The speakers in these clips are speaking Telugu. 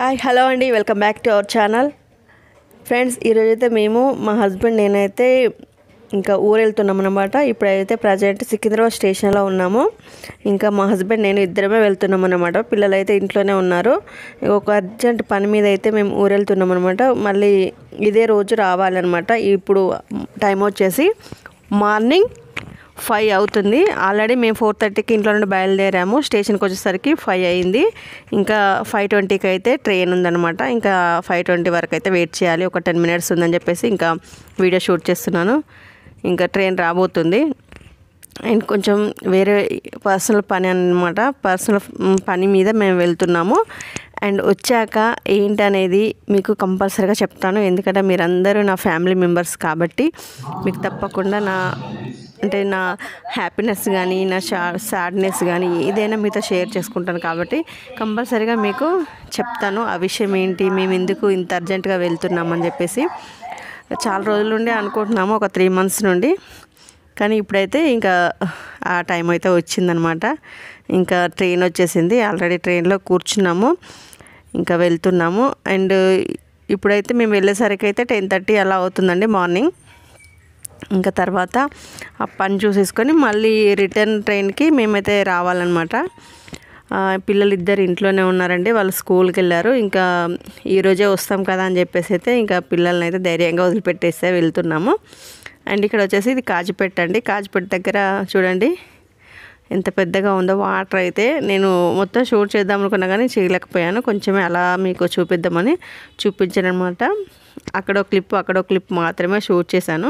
హాయ్ హలో అండి welcome back to our channel friends ఈరోజైతే మేము మా హస్బెండ్ నేనైతే ఇంకా ఊరు వెళ్తున్నాం అనమాట ఇప్పుడైతే ప్రజెంట్ సికింద్రాబాద్ స్టేషన్లో ఉన్నాము ఇంకా మా హస్బెండ్ నేను ఇద్దరమే వెళ్తున్నాం అనమాట పిల్లలు అయితే ఇంట్లోనే ఉన్నారు ఒక అర్జెంట్ పని మీద అయితే మేము ఊరు వెళ్తున్నాం అనమాట మళ్ళీ ఇదే రోజు రావాలన్నమాట ఇప్పుడు టైం వచ్చేసి మార్నింగ్ ఫైవ్ అవుతుంది ఆల్రెడీ మేము ఫోర్ థర్టీకి ఇంట్లో నుండి బయలుదేరాము స్టేషన్కి వచ్చేసరికి ఫైవ్ అయింది ఇంకా ఫైవ్ ట్వంటీకి అయితే ట్రైన్ ఉందన్నమాట ఇంకా ఫైవ్ ట్వంటీ వరకు అయితే వెయిట్ చేయాలి ఒక టెన్ మినిట్స్ ఉందని చెప్పేసి ఇంకా వీడియో షూట్ చేస్తున్నాను ఇంకా ట్రైన్ రాబోతుంది అండ్ కొంచెం వేరే పర్సనల్ పని అన్నమాట పర్సనల్ పని మీద మేము వెళ్తున్నాము అండ్ వచ్చాక ఏంటనేది మీకు కంపల్సరీగా చెప్తాను ఎందుకంటే మీరందరూ నా ఫ్యామిలీ మెంబర్స్ కాబట్టి మీకు తప్పకుండా నా అంటే నా హ్యాపీనెస్ కానీ నా షా సాడ్నెస్ కానీ ఏదైనా మీతో షేర్ చేసుకుంటాను కాబట్టి కంపల్సరీగా మీకు చెప్తాను ఆ విషయం ఏంటి మేము ఎందుకు ఇంత అర్జెంటుగా వెళ్తున్నామని చెప్పేసి చాలా రోజుల నుండి అనుకుంటున్నాము ఒక త్రీ మంత్స్ నుండి కానీ ఇప్పుడైతే ఇంకా ఆ టైం అయితే వచ్చిందనమాట ఇంకా ట్రైన్ వచ్చేసింది ఆల్రెడీ ట్రైన్లో కూర్చున్నాము ఇంకా వెళ్తున్నాము అండ్ ఇప్పుడైతే మేము వెళ్ళేసరికి అయితే టెన్ థర్టీ అలా అవుతుందండి మార్నింగ్ ఇంకా తర్వాత ఆ పని చూసేసుకొని మళ్ళీ రిటర్న్ ట్రైన్కి మేమైతే రావాలన్నమాట ఆ, పిల్లలు ఇద్దరు ఇంట్లోనే ఉన్నారండి వాళ్ళు స్కూల్కి వెళ్ళారు ఇంకా ఈరోజే వస్తాం కదా అని చెప్పేసి అయితే ఇంకా పిల్లల్ని అయితే ధైర్యంగా వదిలిపెట్టేస్తే వెళ్తున్నాము అండ్ ఇక్కడ వచ్చేసి ఇది కాజిపేట అండి కాజిపేట దగ్గర చూడండి ఎంత పెద్దగా ఉందో వాటర్ అయితే నేను మొత్తం షూట్ చేద్దాం అనుకున్నా కానీ చేయలేకపోయాను కొంచెమే అలా మీకు చూపిద్దామని చూపించాను అనమాట అక్కడో క్లిప్ అక్కడో క్లిప్ మాత్రమే షూట్ చేశాను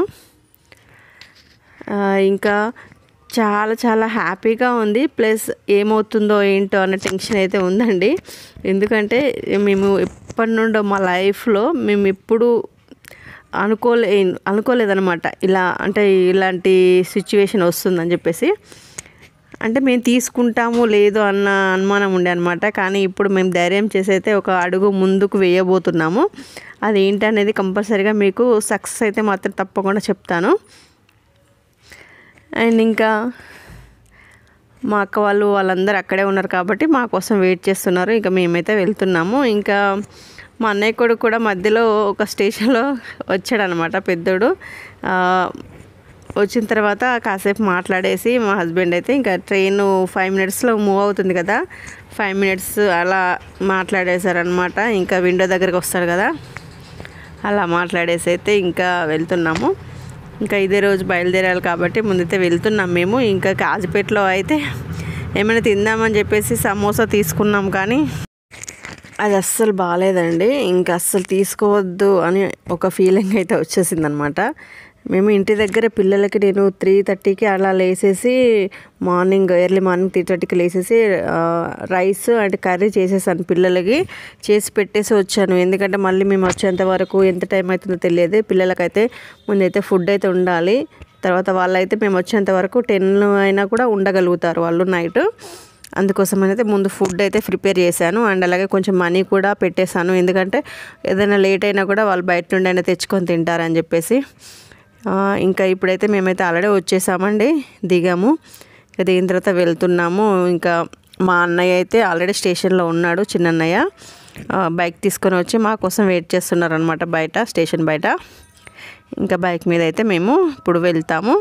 ఆ, ఇంకా చాలా చాలా హ్యాపీగా ఉంది ప్లస్ ఏమవుతుందో ఏంటో అన్న టెన్షన్ అయితే ఉందండి ఎందుకంటే మేము ఎప్పటి నుండో మా లైఫ్లో మేము ఎప్పుడు అనుకోలే అనుకోలేదనమాట ఇలా అంటే ఇలాంటి సిచ్యువేషన్ వస్తుందని చెప్పేసి అంటే మేము తీసుకుంటాము లేదు అన్న అనుమానం ఉండే అనమాట కానీ ఇప్పుడు మేము ధైర్యం చేసి అయితే ఒక అడుగు ముందుకు వేయబోతున్నాము అది ఏంటనేది కంపల్సరీగా మీకు సక్సెస్ అయితే మాత్రం తప్పకుండా చెప్తాను అండ్ ఇంకా మా అక్క వాళ్ళు వాళ్ళందరూ అక్కడే ఉన్నారు కాబట్టి మా కోసం వెయిట్ చేస్తున్నారు ఇంకా మేమైతే వెళ్తున్నాము ఇంకా మా అన్నయ్య కొడుకు కూడా మధ్యలో ఒక స్టేషన్లో వచ్చాడనమాట పెద్దోడు ఆ, వచ్చిన తర్వాత కాసేపు మాట్లాడేసి మా హస్బెండ్ అయితే ఇంకా ట్రైన్ ఫైవ్ మినిట్స్లో మూవ్ అవుతుంది కదా ఫైవ్ మినిట్స్ అలా మాట్లాడేశారనమాట ఇంకా విండో దగ్గరికి వస్తాడు కదా అలా మాట్లాడేసి అయితే ఇంకా వెళ్తున్నాము ఇంకా ఇదే రోజు బయలుదేరాలి కాబట్టి ముందైతే వెళ్తున్నాం మేము ఇంకా కాజిపేటలో అయితే ఏమైనా తిందామని చెప్పేసి సమోసా తీసుకున్నాం కానీ అది అస్సలు బాగాలేదండి ఇంకా అస్సలు తీసుకోవద్దు అని ఒక ఫీలింగ్ అయితే వచ్చేసింది అనమాట మేము ఇంటి దగ్గర పిల్లలకి నేను త్రీ థర్టీకి అలా లేసేసి మార్నింగ్ ఎర్లీ మార్నింగ్ త్రీ థర్టీకి లేసేసి ఆ, రైస్ అండ్ కర్రీ చేసేసాను పిల్లలకి చేసి పెట్టేసి వచ్చాను ఎందుకంటే మళ్ళీ మేము వచ్చేంత వరకు ఎంత టైం అవుతుందో తెలియదు పిల్లలకైతే ముందైతే ఫుడ్ అయితే ఉండాలి తర్వాత వాళ్ళైతే మేము వచ్చేంత వరకు టెన్ అయినా కూడా ఉండగలుగుతారు వాళ్ళు నైట్ అందుకోసం అయితే ముందు ఫుడ్ అయితే ప్రిపేర్ చేశాను అండ్ అలాగే కొంచెం మనీ కూడా పెట్టేశాను ఎందుకంటే ఏదైనా లేట్ అయినా కూడా వాళ్ళు బయట నుండి అయినా తెచ్చుకొని తింటారని చెప్పేసి ఆ, ఇంకా ఇప్పుడైతే మేమైతే ఆల్రెడీ వచ్చేసామండి దిగాము ఇక దిగిన తర్వాత వెళ్తున్నాము ఇంకా మా అన్నయ్య అయితే ఆల్రెడీ స్టేషన్లో ఉన్నాడు చిన్న అన్నయ్య ఆ, బైక్ తీసుకొని వచ్చి మా కోసం వెయిట్ చేస్తున్నారు అనమాట బయట స్టేషన్ బయట ఇంకా బైక్ మీద అయితే మేము ఇప్పుడు వెళ్తాము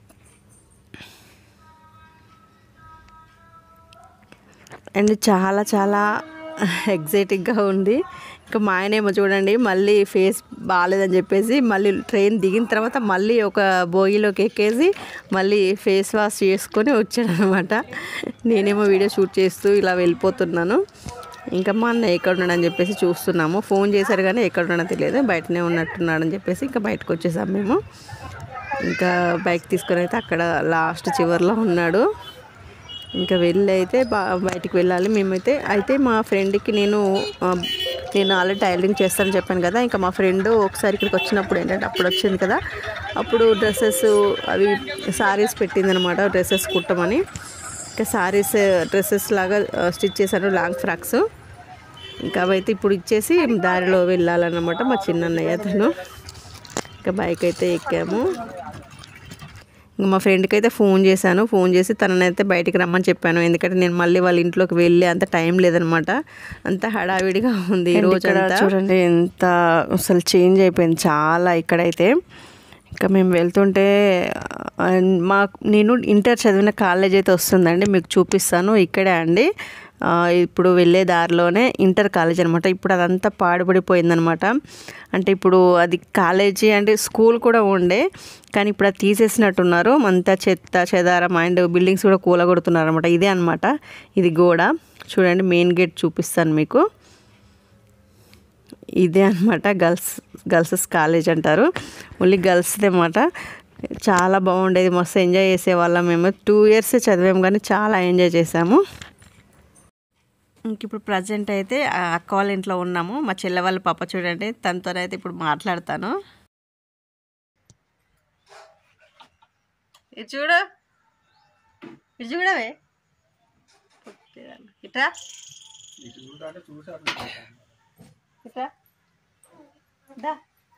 అండ్ చాలా చాలా ఎగ్జైటింగ్గా ఉంది ఇంకా మా ఆయనేమో చూడండి మళ్ళీ ఫేస్ బాగాలేదని చెప్పేసి మళ్ళీ ట్రైన్ దిగిన తర్వాత మళ్ళీ ఒక బోగిలోకి ఎక్కేసి మళ్ళీ ఫేస్ వాష్ చేసుకొని వచ్చాడనమాట నేనేమో వీడియో షూట్ చేస్తూ ఇలా వెళ్ళిపోతున్నాను ఇంకా మా అన్న ఎక్కడ ఉన్నాడని చెప్పేసి చూస్తున్నాము ఫోన్ చేశారు కానీ ఎక్కడ ఉన్నాడో తెలియదు బయటనే ఉన్నట్టున్నాడని చెప్పేసి ఇంకా బయటకు వచ్చేసాం మేము ఇంకా బైక్ తీసుకొని అయితే అక్కడ లాస్ట్ చివరిలో ఉన్నాడు ఇంకా వెళ్ళి అయితే బా బయటికి వెళ్ళాలి మేమైతే అయితే మా ఫ్రెండ్కి నేను ఆ, నేను ఆల్రెడీ టైలరింగ్ చేస్తానని చెప్పాను కదా ఇంకా మా ఫ్రెండ్ ఒకసారి ఇక్కడికి వచ్చినప్పుడు ఏంటంటే అప్పుడు వచ్చింది కదా అప్పుడు డ్రెస్సెస్ అవి సారీస్ పెట్టిందనమాట డ్రెస్సెస్ కుట్టమని ఇంకా సారీస్ డ్రెస్సెస్ లాగా స్టిచ్ చేశాను లాంగ్ ఫ్రాక్స్ ఇంకా అవైతే ఇప్పుడు ఇచ్చేసి దారిలో వెళ్ళాలన్నమాట మా చిన్న అన్నయ్య తను ఇంకా బైక్ అయితే ఎక్కాము ఇంకా మా ఫ్రెండ్కి అయితే ఫోన్ చేశాను ఫోన్ చేసి తననైతే బయటికి రమ్మని చెప్పాను ఎందుకంటే నేను మళ్ళీ వాళ్ళ ఇంట్లోకి వెళ్ళి అంత టైం లేదనమాట అంత హడావిడిగా ఉంది ఈ రోజు చూడండి ఎంత అసలు చేంజ్ అయిపోయింది చాలా ఇక్కడైతే ఇంకా మేము వెళ్తుంటే ఆ, మా నేను ఇంటర్ చదివిన కాలేజ్ అయితే వస్తుందండి మీకు చూపిస్తాను ఇక్కడే అండి ఆ, ఇప్పుడు వెళ్ళే దారిలోనే ఇంటర్ కాలేజ్ అనమాట ఇప్పుడు అదంతా పాడుపడిపోయిందనమాట అంటే ఇప్పుడు అది కాలేజీ అంటే స్కూల్ కూడా ఉండే కానీ ఇప్పుడు అది తీసేసినట్టున్నారు అంతా చెత్త చెదారం అండ్ బిల్డింగ్స్ కూడా కూలగొడుతున్నారు అనమాట ఇదే అనమాట ఇది గోడ చూడండి మెయిన్ గేట్ చూపిస్తాను మీకు ఇదే అనమాట గర్ల్స్ గర్ల్స్ కాలేజ్ అంటారు ఓన్లీ గర్ల్స్దే అనమాట చాలా బాగుండేది మస్తు ఎంజాయ్ చేసేవాళ్ళం మేము టూ ఇయర్స్ చదివాము కానీ చాలా ఎంజాయ్ చేసాము ఇంక ఇప్పుడు ప్రజెంట్ అయితే ఆ అక్క వాళ్ళ ఇంట్లో ఉన్నాము మా చెల్లె వాళ్ళ పాప చూడండి తనతో అయితే ఇప్పుడు మాట్లాడతాను ఇది చూడు ఇది చూడవే ఇట్రా ఇట్రా దా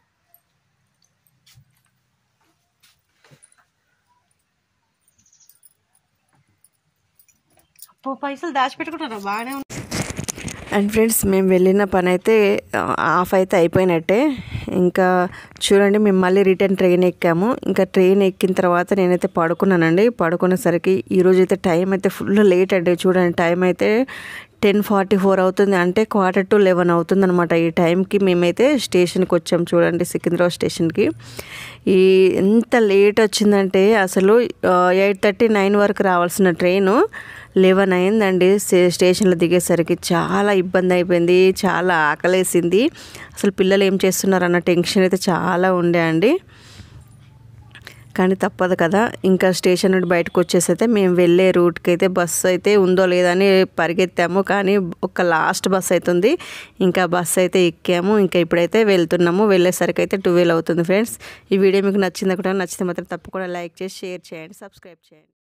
అప్పో పైసలు దాచిపెట్టుకుంటారా బాగానే ఉంది అండ్ ఫ్రెండ్స్ మేము వెళ్ళిన పని అయితే ఆఫ్ అయితే అయిపోయినట్టే ఇంకా చూడండి మేము మళ్ళీ రిటర్న్ ట్రైన్ ఎక్కాము ఇంకా ట్రైన్ ఎక్కిన తర్వాత నేనైతే పడుకున్నానండి పడుకునేసరికి ఈరోజు అయితే టైం అయితే ఫుల్ లేట్ అండి చూడండి టైం అయితే టెన్ ఫార్టీ ఫోర్ అవుతుంది అంటే క్వార్టర్ టు లెవెన్ అవుతుంది అనమాట ఈ టైంకి మేమైతే స్టేషన్కి వచ్చాం చూడండి సికింద్రాబాద్ స్టేషన్కి ఈ ఎంత లేట్ వచ్చిందంటే అసలు ఎయిట్ థర్టీ నైన్ వరకు రావాల్సిన ట్రైను లెవెన్ అయిందండి స్టే- స్టేషన్లో దిగేసరికి చాలా ఇబ్బంది అయిపోయింది చాలా ఆకలేసింది అసలు పిల్లలు ఏం చేస్తున్నారు అన్న టెన్షన్ అయితే చాలా ఉండే అండి కానీ తప్పదు కదా ఇంకా స్టేషన్ నుండి బయటకు వచ్చేసి అయితే మేము వెళ్ళే రూట్కి అయితే బస్సు అయితే ఉందో లేదని పరిగెత్తాము కానీ ఒక లాస్ట్ బస్ అవుతుంది ఇంకా బస్సు అయితే ఎక్కాము ఇంకా ఇప్పుడైతే వెళ్తున్నాము వెళ్ళేసరికి అయితే ట్వెల్వ్ అవుతుంది ఫ్రెండ్స్ ఈ వీడియో మీకు నచ్చింది కూడా నచ్చితే మాత్రం తప్పకుండా లైక్ చేసి షేర్ చేయండి సబ్స్క్రైబ్ చేయండి